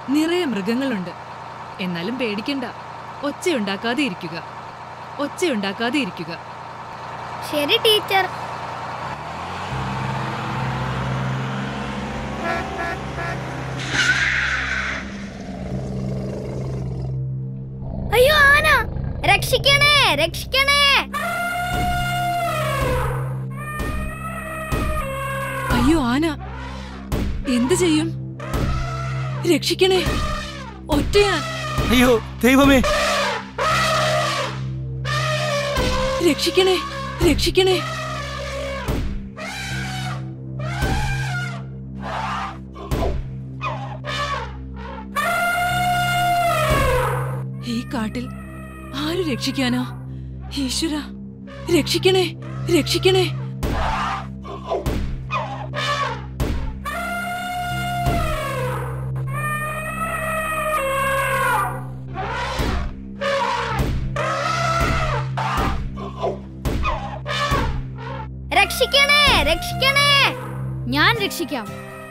നിറയെ മൃഗങ്ങളുണ്ട് എന്നാലും പേടിക്കണ്ട ഒച്ചയുണ്ടാക്കാതെ ഇരിക്കുക ഒച്ചയുണ്ടാക്കാതെ ഇരിക്കുക ശരി ടീച്ചർ അയ്യോ ആന രക്ഷിക്കണേ രക്ഷിക്കണേ അയ്യോ ആന എന്ത് ചെയ്യും രക്ഷിക്കണേ ഒറ്റയാൻ അയ്യോ ദൈവമേ രക്ഷിക്കണേ രക്ഷിക്കണേ ഈ കാട്ടിൽ ആര് രക്ഷിക്കാനാ ഈശ്വര രക്ഷിക്കണേ രക്ഷിക്കണേ രക്ഷിക്കണേ രക്ഷിക്കണേ ഞാൻ രക്ഷിക്കാം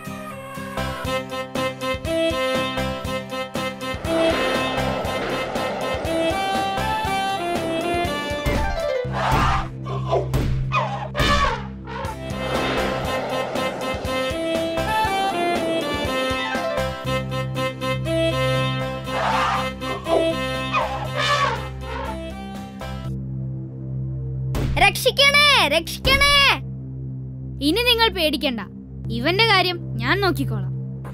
രക്ഷിക്കണേ രക്ഷിക്കണേ ഇനി നിങ്ങൾ പേടിക്കണ്ട ഇവന്റെ കാര്യം ഞാൻ നോക്കിക്കോളാം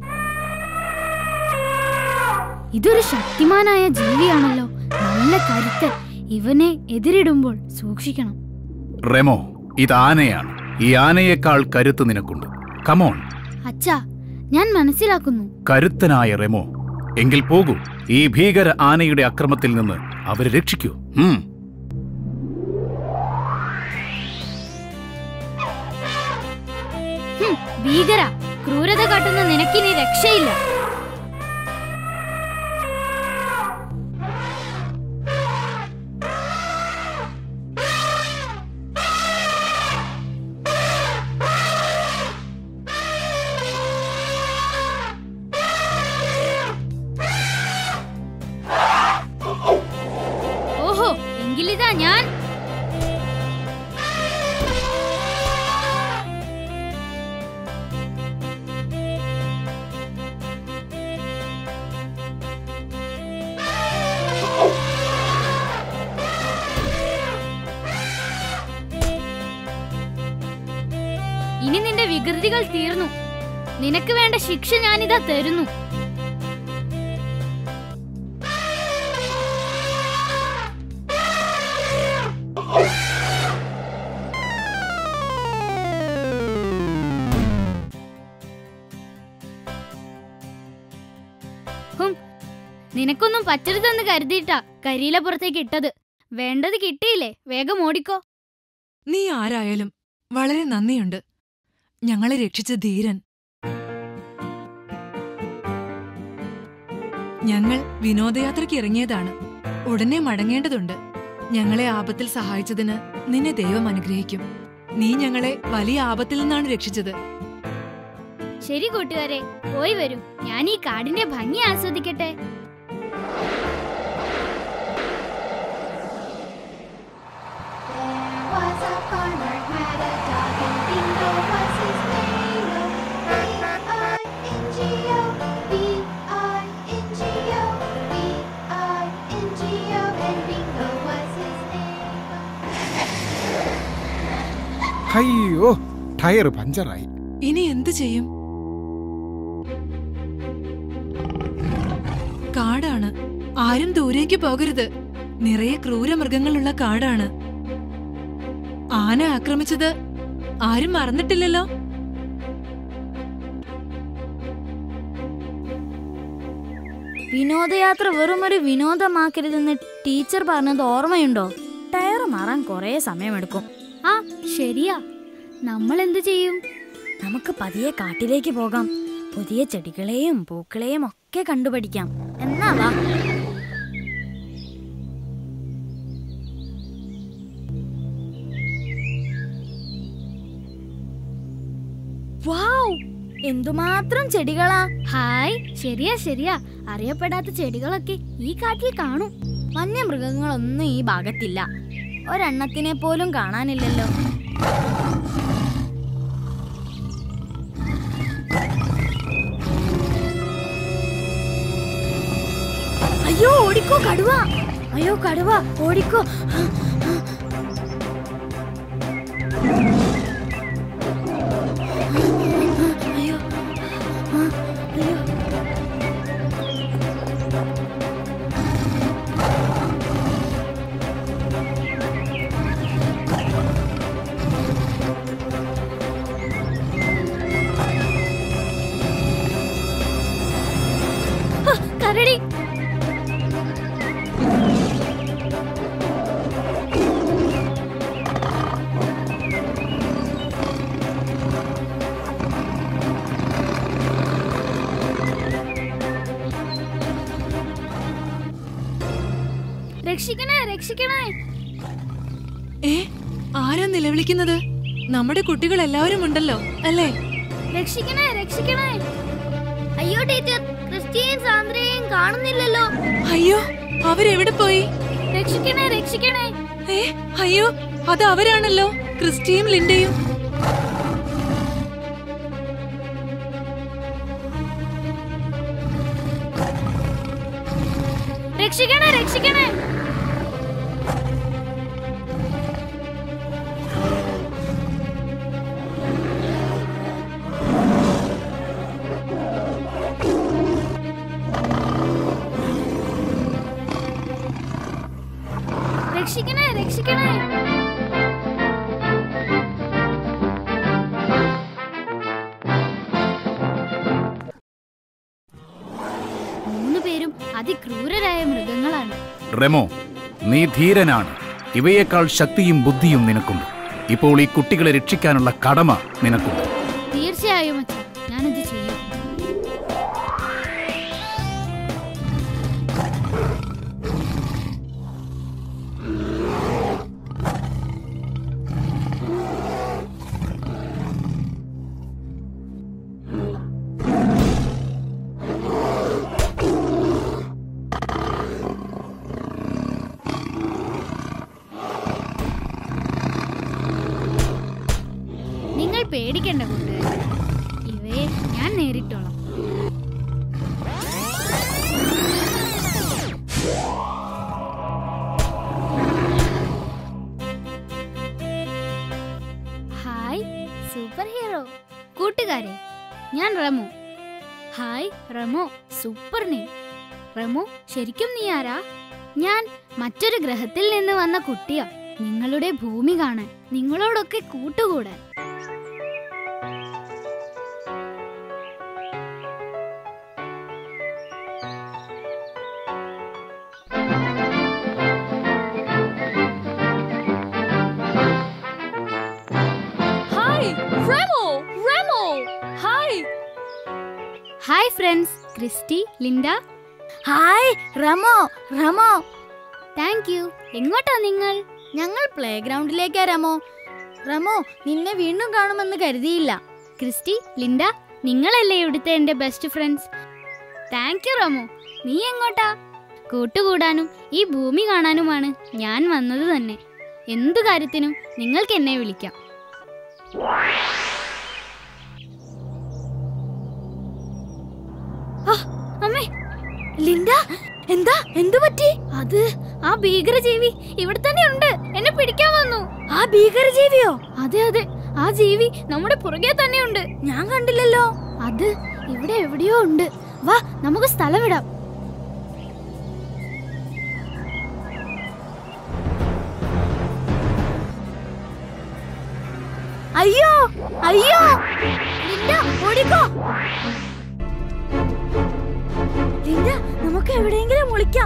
ഇതൊരു ശക്തിമാനായ ജീവിയാണല്ലോ നല്ല കരുത്തൻ ഇവനെ എതിരിടുമ്പോൾ സൂക്ഷിക്കണം റെമോ ഇത് ആനയാണ് ഈ ആനയേക്കാൾ കരുത്ത് നിനക്കുണ്ട് കമോൺ അച്ഛാ ഞാൻ മനസ്സിലാക്കുന്നു കരുത്തനായ റെമോ എങ്കിൽ പോകൂ ഈ ഭീകര ആനയുടെ അക്രമത്തിൽ നിന്ന് അവരെ രക്ഷിക്കൂ ഉം. ഹും, ഭീകര ക്രൂരത കാട്ടുന്ന നിനക്കിനി രക്ഷയില്ല ഓഹോ എങ്കിലിതാ ഞാൻ ഇനി നിന്റെ വികൃതികൾ തീർന്നു നിനക്ക് വേണ്ട ശിക്ഷ ഞാനിതാ തരുന്നു ഹും, നിനക്കൊന്നും പറ്റരുതെന്ന് കരുതിയിട്ടാ കരിയില പുറത്തേക്ക് ഇട്ടത് വേണ്ടത് കിട്ടിയില്ലേ വേഗം ഓടിക്കോ നീ ആരായാലും വളരെ നന്ദിയുണ്ട് ഞങ്ങളെ രക്ഷിച്ച ധീരൻ ഞങ്ങൾ വിനോദയാത്രയ്ക്ക് ഇറങ്ങിയതാണ് ഉടനെ മടങ്ങേണ്ടതുണ്ട് ഞങ്ങളെ ആപത്തിൽ സഹായിച്ചതിന് നിന്നെ ദൈവം അനുഗ്രഹിക്കും നീ ഞങ്ങളെ വലിയ ആപത്തിൽ നിന്നാണ് രക്ഷിച്ചത് ശരി കൂട്ടുകാരെ പോയി വരൂ ഞാൻ ഈ കാടിന്റെ ഭംഗി ആസ്വദിക്കട്ടെ There was a farmer had a dog and Bingo was his name. B-I-N-G-O, B-I-N-G-O, B-I-N-G-O, and Bingo was his name. അയ്യോ ടയർ പഞ്ചറായി ഇനി എന്തു ചെയ്യും കാടാണ് ആരും ദൂരേക്ക് പോകരുത് നിറയെ ക്രൂരമൃഗങ്ങളുള്ള കാടാണ് ആന ആക്രമിച്ചത് ആരും മറന്നിട്ടില്ലല്ലോ വിനോദയാത്ര വെറുമൊരു വിനോദമാക്കരുതെന്ന് ടീച്ചർ പറഞ്ഞത് ഓർമ്മയുണ്ടോ ടയർ മാറാൻ കുറേ സമയമെടുക്കും ആ ശരിയാ നമ്മൾ എന്തു ചെയ്യും നമുക്ക് പതിയെ കാട്ടിലേക്ക് പോകാം പുതിയ ചെടികളെയും പൂക്കളെയും ഒക്കെ കണ്ടുപഠിക്കാം എന്നാ വാ വാവ് എന്തുമാത്രം ചെടികളാ ഹായ് ശരിയാ ശരിയാ അറിയപ്പെടാത്ത ചെടികളൊക്കെ ഈ കാട്ടിൽ കാണും വന്യമൃഗങ്ങളൊന്നും ഈ ഭാഗത്തില്ല ഒരെണ്ണത്തിനെ പോലും കാണാനില്ലല്ലോ അയ്യോ ഓടിക്കോ കടുവ അയ്യോ കടുവ ഓടിക്കോ അയ്യോ ആ, അയ്യോ ഹ, കരടി രക്ഷിക്കണേ രക്ഷിക്കണേ ഏ ആരാ നിലവിളിക്കുന്നത് നമ്മുടെ കുട്ടികൾ എല്ലാവരും ഉണ്ടല്ലോ അല്ലേ രക്ഷിക്കണേ രക്ഷിക്കണേ അയ്യോ ടീച്ചർ ക്രിസ്ത്യൻ സാന്ദ്രയും കാണുന്നില്ലല്ലോ അയ്യോ അവരെവിടെ പോയി രക്ഷിക്കണേ രക്ഷിക്കണേ ഏ അയ്യോ അത് അവരാണല്ലോ ക്രിസ്റ്റിയും ലിൻഡയും രക്ഷിക്കണേ രക്ഷിക്കണേ രക്ഷിക്കണേ രക്ഷിക്കണേ മൂന്ന് പേരും അതിക്രൂരരായ മൃഗങ്ങളാണ് റെമോ നീ ധീരനാണ് ഇവയേക്കാൾ ശക്തിയും ബുദ്ധിയും നിനക്കുണ്ട് ഇപ്പോൾ ഈ കുട്ടികളെ രക്ഷിക്കാനുള്ള കടമ നിനക്കുണ്ട് തീർച്ചയായും അച്ഛൻ ഞാനത് ചെയ്യും നിങ്ങൾ പേടിക്കേണ്ട കൂട്ടുകാരെ ഇവയെ ഞാൻ നേരിട്ടോളാം ഹായ് സൂപ്പർ ഹീറോ കൂട്ടുകാരെ ഞാൻ Remo hi Remo super name Remo ശരിക്കും നീ ആരാ ഞാൻ മറ്റൊരു ഗ്രഹത്തിൽ നിന്ന് വന്ന കുട്ടിയാ നിങ്ങളുടെ ഭൂമി കാണാൻ നിങ്ങളോടൊക്കെ കൂട്ടുകൂടാൻ hi Remo Remo hi hi friends Christy Linda hi Remo Remo thank you എങ്ങോട്ടാ നിങ്ങൾ ഞങ്ങൾ പ്ലേ ഗ്രൗണ്ടിലേക്കാ റമോ റമോ നിന്നെ വീണ്ടും കാണുമെന്ന് കരുതിയില്ല ക്രിസ്റ്റി ലിൻഡ നിങ്ങളല്ലേ ഇവിടുത്തെ എൻ്റെ best friends thank you Remo നീ എങ്ങോട്ടാ കൂട്ടുകൂടാനും ഈ ഭൂമി കാണാനുമാണ് ഞാൻ വന്നത് തന്നെ എന്തു കാര്യത്തിനും നിങ്ങൾക്ക് എന്നെ വിളിക്കാം ആ, അമ്മേ ലിൻഡ എന്താ എന്തു പറ്റി അത് ആ ഭീകരജീവി ഇവിടെ തന്നെ ഉണ്ട് എന്നെ പിടിക്കാൻ വന്നു ആ ഭീകരജീവിയോ അതെ അതെ ആ ജീവി നമ്മുടെ പുറകെ തന്നെയുണ്ട് ഞാൻ കണ്ടില്ലല്ലോ അത് ഇവിടെ എവിടെയോ ഉണ്ട് വാ നമുക്ക് സ്ഥലം വിടാം അയ്യോ അയ്യോ ലിൻഡ ഓടിക്കോ ലിൻഡ നമുക്ക് എവിടെയെങ്കിലും ഒളിക്കാം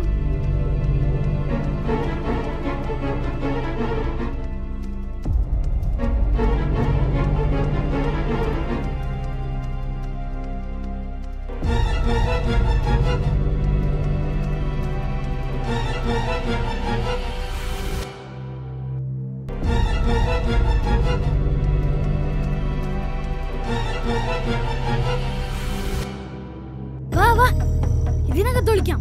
ഇതിനകത്ത് ഒളിക്കാം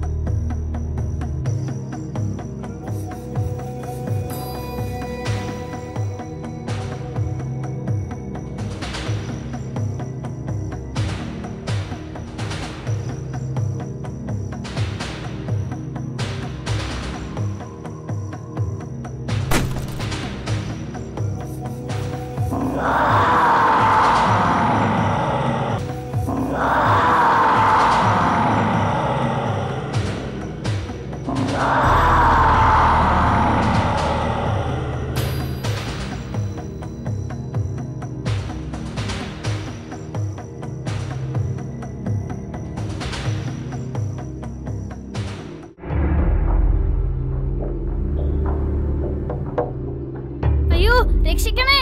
അയ്യോ രക്ഷിക്കണേ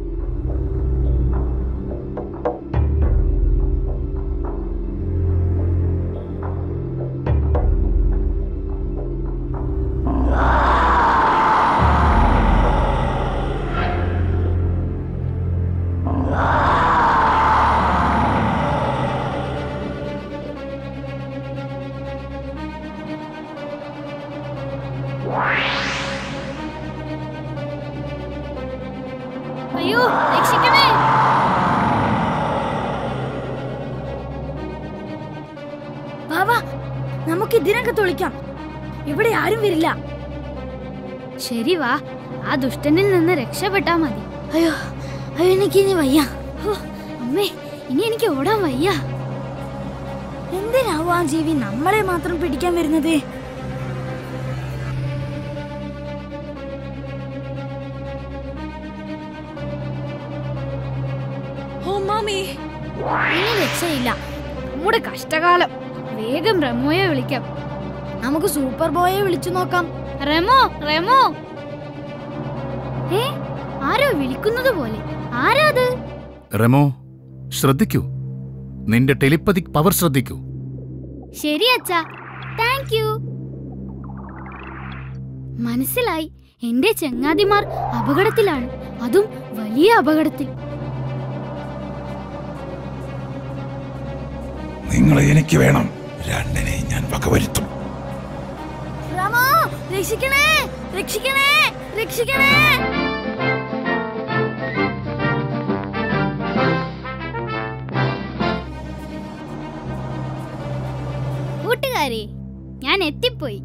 അയ്യോ രക്ഷിക്കണേ വാ വാ നമുക്ക് ഇതിനകത്ത് ഒളിക്കാം ഇവിടെ ആരും വരില്ല ശരി വാ ആ ദുഷ്ടനിൽ നിന്ന് രക്ഷപ്പെട്ടാ മതി അയ്യോ അയ്യോ എനിക്ക് ഇനി വയ്യ ഹോ, അമ്മേ ഇനി എനിക്ക് ഓടാൻ വയ്യ എന്തിനാവും ആ ജീവി നമ്മളെ മാത്രം പിടിക്കാൻ വരുന്നത് ഓ മാമി ഇനി രക്ഷയില്ല നമ്മുടെ കഷ്ടകാലം വേഗം റെമോയെ വിളിക്കാം നമുക്ക് സൂപ്പർ ബോയെ വിളിച്ചു നോക്കാം റെമോ റെമോ ഏ ആരോ വിളിക്കുന്നത് പോലെ ആരാ അത് റെമോ ശ്രദ്ധിക്കൂ നിന്റെ ടെലിപ്പതിക് പവർ ശ്രദ്ധിക്കൂ ശരി അച്ഛാ താങ്ക് യു മനസ്സിലായി എന്റെ ചങ്ങാതിമാർ അപകടത്തിലാണ് അതും വലിയ അപകടത്തിൽ നിങ്ങളെ എനിക്ക് വേണം രണ്ടിനെയും ഞാൻ വകവരുത്തും റമോ രക്ഷിക്കണേ രക്ഷിക്കണേ രക്ഷിക്കണേ കൂട്ടുകാരെ ഞാൻ എത്തിപ്പോയി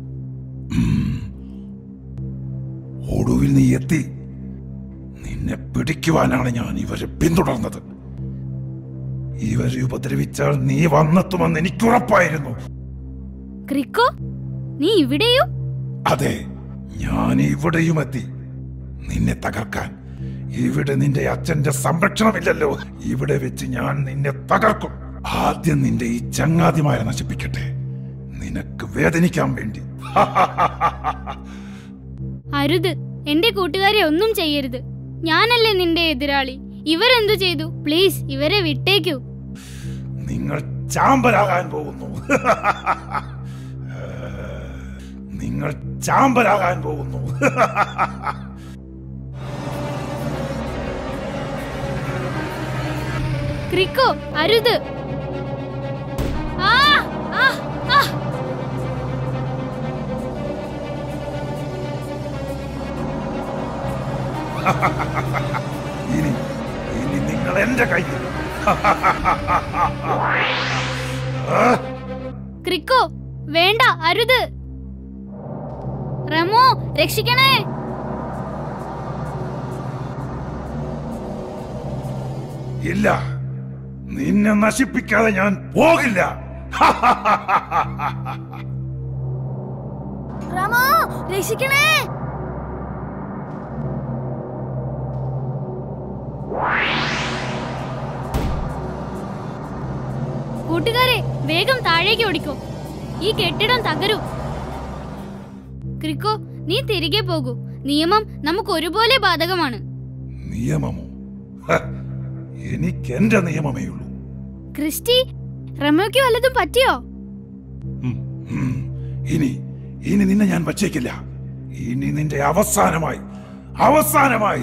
ഒടുവിൽ നീ എത്തി നിന്നെ പിടിക്കുവാനാണ് ഞാൻ ഇവരെ പിന്തുടർന്നത് ഇവരെ ഉപദ്രവിച്ചാൽ നീ വന്നെത്തുമെന്ന് എനിക്കുറപ്പായിരുന്നു ക്രിക്കോ നീ ഇവിടെയും അതെ ഞാൻ ഇവിടെയും എത്തി നിന്നെ തകർക്കാൻ ഇവിടെ നിന്റെ അച്ഛന്റെ സംരക്ഷണമില്ലല്ലോ ഇവിടെ വെച്ച് ഞാൻ നിന്നെ തകർക്കും ആദ്യം നിന്റെ ഈ ചങ്ങാതിമാരെ നശിപ്പിക്കട്ടെ നിനക്ക് വേദനിക്കാൻ വേണ്ടി അരുത് എന്റെ കൂട്ടുകാരെ ഒന്നും ചെയ്യരുത് ഞാനല്ലേ നിന്റെ എതിരാളി ഇവരെന്തു ചെയ്തു പ്ലീസ് ഇവരെ വിട്ടേക്കൂ നിങ്ങൾ ചാമ്പലാകാൻ പോകുന്നു നിങ്ങൾ ചാമ്പലാകാൻ പോകുന്നു ക്രിക്കോ അരുത് ആ ആ ആ ഇനി ഇനി നിങ്ങൾ എന്റെ കയ്യിൽ ക്രിക്കോ വേണ്ട അരുത് റമോ രക്ഷിക്കണേ ഇല്ല നിന്നെ നശിപ്പിക്കാതെ ഞാൻ പോകില്ല റമോ രക്ഷിക്കണേ കൂട്ടുകാരെ വേഗം താഴേക്ക് ഓടിക്കോ ഈ കെട്ടിടം തകരും ക്രിക്കോ നീ തിരികെ പോകൂ നിയമം നമുക്ക് ഒരുപോലെ ബാധകമാണ് നിയമമോ ഹ, എനിക്ക് എന്റെ നിയമമേ ഉള്ളൂ ക്രിസ്റ്റി റമോയ്ക്ക് വല്ലതും പറ്റിയോ ഉം, ഉം. ഇനി ഇനി നിന്നെ ഞാൻ വച്ചേക്കില്ല ഇനി നിന്റെ അവസാനമായി അവസാനമായി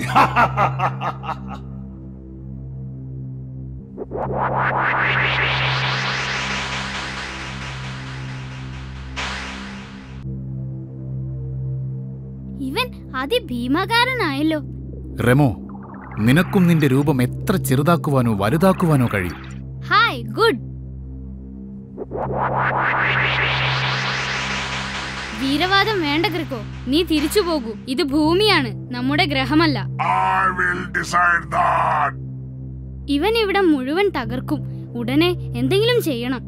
അതിഭീമാകാരനായല്ലോ റെമോ നിനക്കും നിന്റെ രൂപം എത്ര ചെറുതാക്കുവാനോ വലുതാക്കുവാനോ കഴിയും ഹായ് ഗുഡ് വീരവാദം വേണ്ട ക്രിക്കോ നീ തിരിച്ചു പോകൂ ഇത് ഭൂമിയാണ് നമ്മുടെ ഗ്രഹമല്ല I will decide that. ഇവൻ ഇവിടെ മുഴുവൻ തകർക്കും ഉടനെ എന്തെങ്കിലും ചെയ്യണം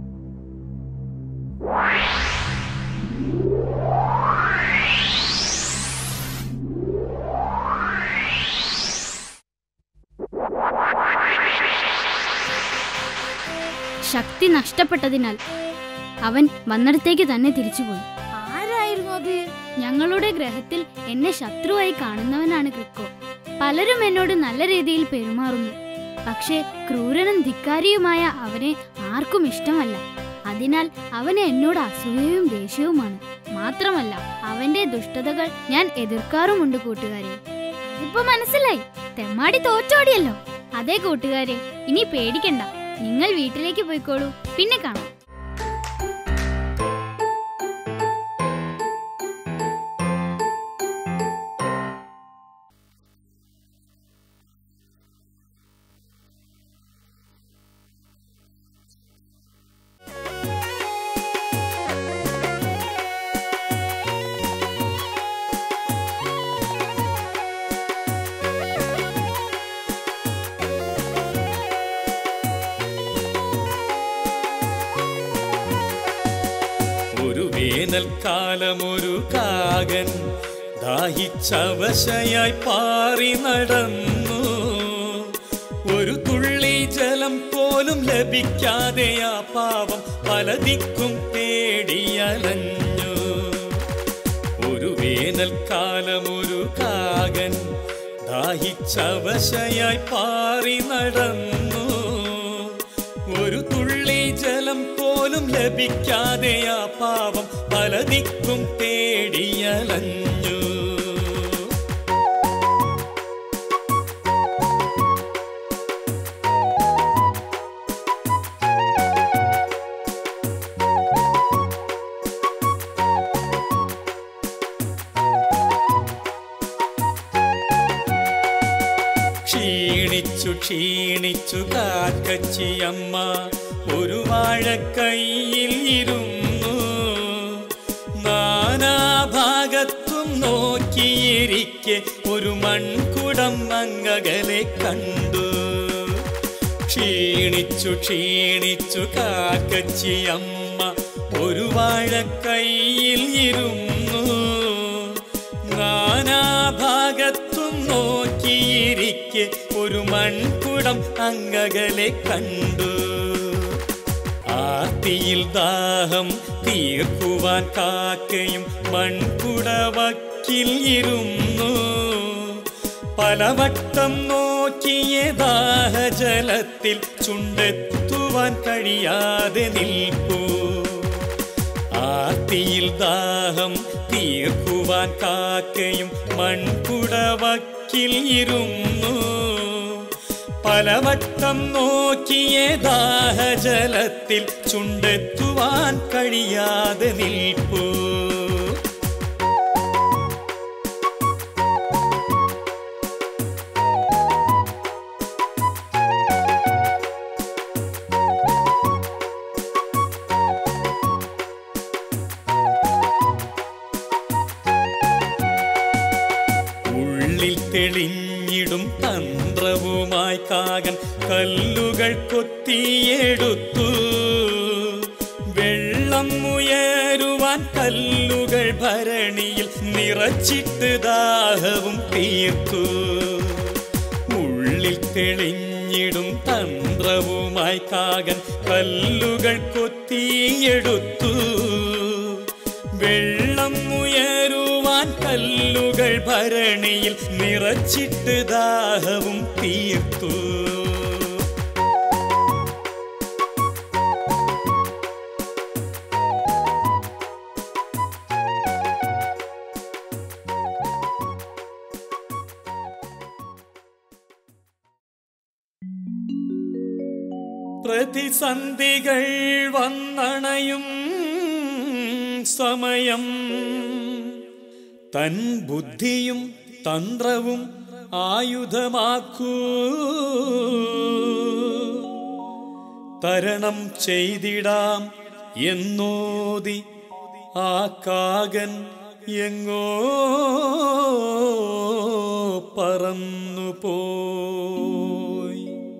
ശക്തി നഷ്ടപ്പെട്ടതിനാൽ അവൻ വന്നിടത്തേക്ക് തന്നെ തിരിച്ചുപോയി ആരായിരുന്നു അത് ഞങ്ങളുടെ ഗ്രഹത്തിൽ എന്നെ ശത്രുവായി കാണുന്നവനാണ് ക്രിക്കോ പലരും എന്നോട് നല്ല രീതിയിൽ പെരുമാറുന്നു പക്ഷേ ക്രൂരനും ധിക്കാരിയുമായ അവനെ ആർക്കും ഇഷ്ടമല്ല അതിനാൽ അവന് എന്നോട് അസൂയയും ദേഷ്യവുമാണ് മാത്രമല്ല അവന്റെ ദുഷ്ടതകൾ ഞാൻ എതിർക്കാറുമുണ്ട് കൂട്ടുകാരെ അതിപ്പോ മനസ്സിലായി തെമ്മാടി തോറ്റോടിയല്ലോ അതെ കൂട്ടുകാരെ ഇനി പേടിക്കണ്ട നിങ്ങൾ വീട്ടിലേക്ക് പോയിക്കോളൂ പിന്നെ കാണാം ഒരു വേനൽക്കാലമൊരു കാകൻ ദാഹിച്ചവശയായി പാറി നടന്നു ഒരു തുള്ളി ജലം പോലും ലഭിക്കാതെ ആ പാവം പല ദിക്കും തേടിയലഞ്ഞു ഒരു വേനൽക്കാലമൊരു കാകൻ ദാഹിച്ചവശയായി പാറി നടന്നു ഒരു തുള്ളി ജലം പോലും ലഭിക്കാതെ ആ പാവം പല ദിക്കും തേടിയലഞ്ഞു ക്ഷീണിച്ചു ക്ഷീണിച്ചു കാക്കച്ചിയമ്മ ഒരു വാഴക്കൈയിൽ ഇരുന്നു നാനാഭാഗത്തും നോക്കിയിരിക്കെ ഒരു മൺകുടം അങ്ങകലെ കണ്ടു ക്ഷീണിച്ചു ക്ഷീണിച്ചു കാക്കച്ചിയമ്മ ഒരു വാഴക്കൈയിൽ ഇരുന്നു നാനാഭാഗത്തും നോക്കിയിരിക്കെ ഒരു മൺകുടം അങ്ങകലെ കണ്ടു ആർത്തിയിൽ ദാഹം തീർക്കുവാൻ കാക്കയും മൺകുടവക്കിൽ ഇരുന്നു പലവട്ടം നോക്കിയ ദാഹജലത്തിൽ ചുണ്ടെത്തുവാൻ കഴിയാതെ നിൽപ്പൂ ആർത്തിയിൽ ദാഹം തീർക്കുവാൻ കാക്കയും മൺകുടവക്കിൽ ഇരുന്നു പലവട്ടം നോക്കിയ ദാഹജലത്തിൽ ചുണ്ടെത്തുവാൻ കഴിയാതെ നിൽപ്പൂ ഉള്ളിൽ തെളിഞ്ഞിടും തന്ത്രവുമായി കാകൻ കല്ലുകൾ കൊത്തിയെടുത്തു വെള്ളം ഉയരുവാൻ കല്ലുകൾ ഭരണിയിൽ നിറച്ചിട്ട് ദാഹവും തീർത്തു ഉള്ളിൽ തെളിഞ്ഞിടും തന്ത്രവുമായി കാകൻ കല്ലുകൾ കൊത്തിയെടുത്തു വെള്ളം ഉയരുവാൻ കല്ലുകൾ ഭരണിയിൽ നിറച്ചിട്ട് ദാഹവും തീർത്തു പ്രതിസന്ധികൾ വന്നണയും സമയം തൻ ബുദ്ധിയും തന്ത്രവും ആയുധമാക്കൂ തരണം ചെയ്തിടാം എന്നോതി ആ കാകൻ എങ്ങോ പറന്നു പോയി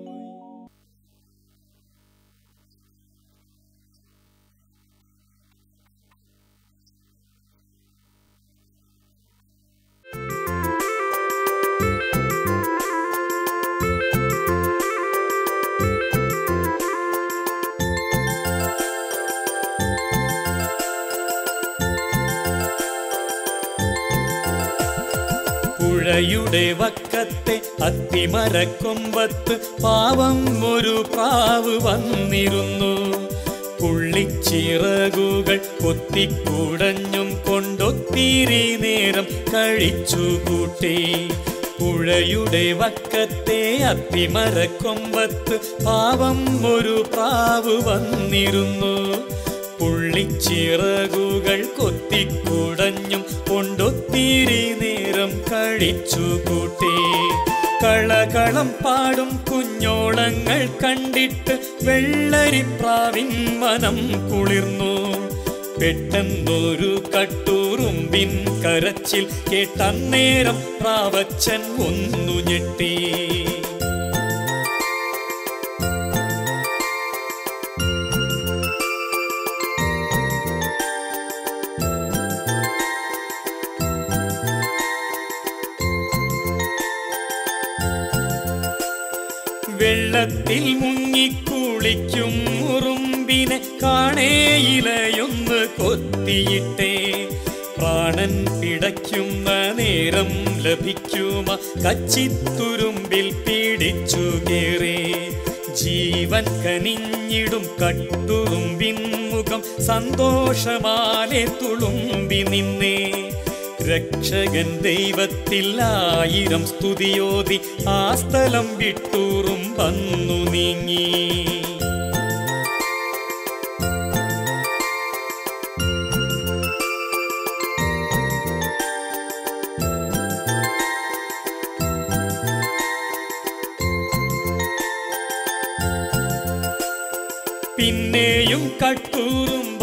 പുഴയുടെ വക്കത്തെ അത്തിമരക്കൊമ്പത്ത് പാവം ഒരു പ്രാവ് വന്നിരുന്നു പുള്ളിച്ചിറകുകൾ കൊത്തിക്കുടഞ്ഞും കൊണ്ടൊത്തിരി നേരം കഴിച്ചു കൂട്ടി പുഴയുടെ വക്കത്തെ അത്തിമരക്കൊമ്പത്ത് പാവം ഒരു പ്രാവ് വന്നിരുന്നു പുള്ളിച്ചിറകുകൾ കൊത്തിക്കുടഞ്ഞും കൊണ്ടൊത്തിരി നേരം കഴിച്ചു കൂട്ടി കളകളം പാടും കുഞ്ഞോളങ്ങൾ കണ്ടിട്ട് വെള്ളരിപ്രാവിൻ മനം കുളിർന്നു പെട്ടെന്നൊരു കട്ടുറുമ്പിൻ കരച്ചിൽ കേട്ടന്നേരം പ്രാവച്ചൻ ഒന്നു ഞെട്ടി വെള്ളത്തിൽ മുങ്ങിക്കുളിക്കും ഉറുമ്പിനെ കാണേയിലയൊന്ന് കൊത്തിയിട്ടേ പ്രാണൻ പിടയ്ക്കുന്ന നേരം ലഭിക്കുമ കച്ചിത്തുരുമ്പിൽ പിടിച്ചു കേറി ജീവൻ കനിഞ്ഞിടും കട്ടുറുമ്പിൻ മുഖം സന്തോഷമാലെ തുളുമ്പി നിന്നേ രക്ഷകൻ ദൈവത്തിൽ ആയിരം സ്തുതിയോതി ആ സ്ഥലം വിട്ടൂറും വന്നു നീങ്ങി പിന്നെയും കട്ടൂറും